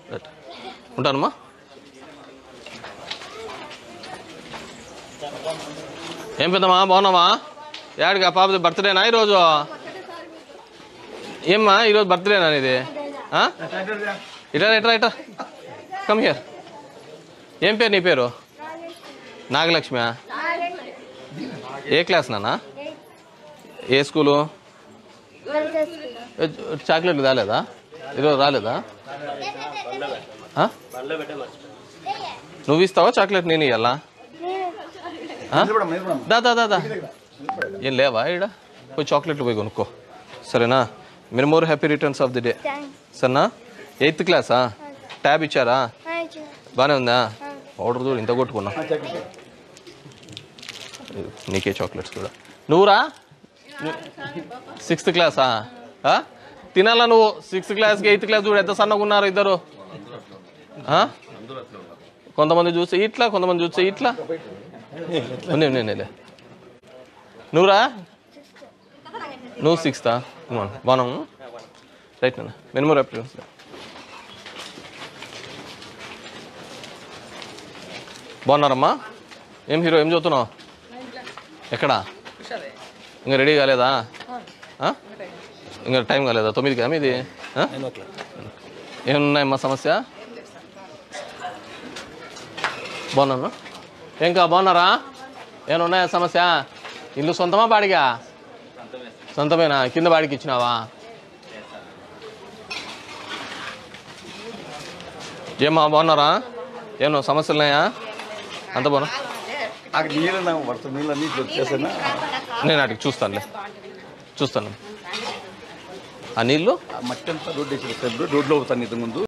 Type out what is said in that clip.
Right. ఉంటానమ్మా ఏం పెద్దమ్మా బాగున్నావా యాడికి ఆ పాపది బర్త్డేనా ఈరోజు ఏమ్మా ఈరోజు బర్త్డేనా ఇది ఆ? ఇట్రా ఇట్రా ఇట్రా కమ్ హియర్ ఏం పేరు నీ పేరు నాగలక్ష్మి ఏ క్లాస్ నాన్న ఏ స్కూలు ఏ, చాక్లెట్లు రాలేదా ఈరోజు రాలేదా ఆ? నువ్వు ఇస్తావా చాక్లెట్ నేను ఇవ్వాలా ఆ? దా దా దా దా ఏం లేవా ఈడ పోయి చాక్లెట్లు పోయి కొనుక్కో సరేనా మీరు more happy returns of the day సరేనా ఎయిత్ క్లాసా ట్యాబ్ ఇచ్చారా బాగానే ఉందా ఆర్డర్ చూడు ఇంత కొట్టుకున్నా నీకే చాక్లెట్స్ కూడా నువ్వురా సిక్స్త్ క్లాసా ఆ? తినాలా నువ్వు సిక్స్త్ క్లాస్కి ఎయిత్ క్లాస్ చూడు ఎంత సన్నగా ఉన్నారు ఇద్దరు ఆ? కొంతమంది చూస్తే ఇట్లా కొంతమంది చూస్తే ఇట్లా ఉన్నాయి ఉన్నాయి ఉన్నాయిలే. నువ్వురా నువ్వు సిక్స్తా బాను రైట్ నాన్న మినిమం రెఫరెన్స్ బాగున్నారమ్మా ఏం హీరో ఏం చదువుతున్నావు ఎక్కడా ఇంకా రెడీ కాలేదా ఆ? ఇంకా టైం కాలేదా తొమ్మిదికి మీది ఆ? ఏమున్నాయమ్మా సమస్య బాగున్నాను ఏం కా బాగున్నారా ఏమైనా ఉన్నాయా సమస్య ఇల్లు సొంతమా బాడిగా సొంతమేనా కింద బాడికి ఇచ్చినావా ఏమ్మా బాగున్నారా ఏమన్నా సమస్యలు ఉన్నాయా అంత బాగున్నా నాకు నీళ్ళు నాకు వరుస నీళ్ళు అన్నీ వచ్చేసాను నేను అడిగి చూస్తానులే చూస్తాను ఆ నీళ్ళు ఆ మట్టి అంతా రోడ్డు వేసి రోడ్లో పోతాను ఇంతకు ముందు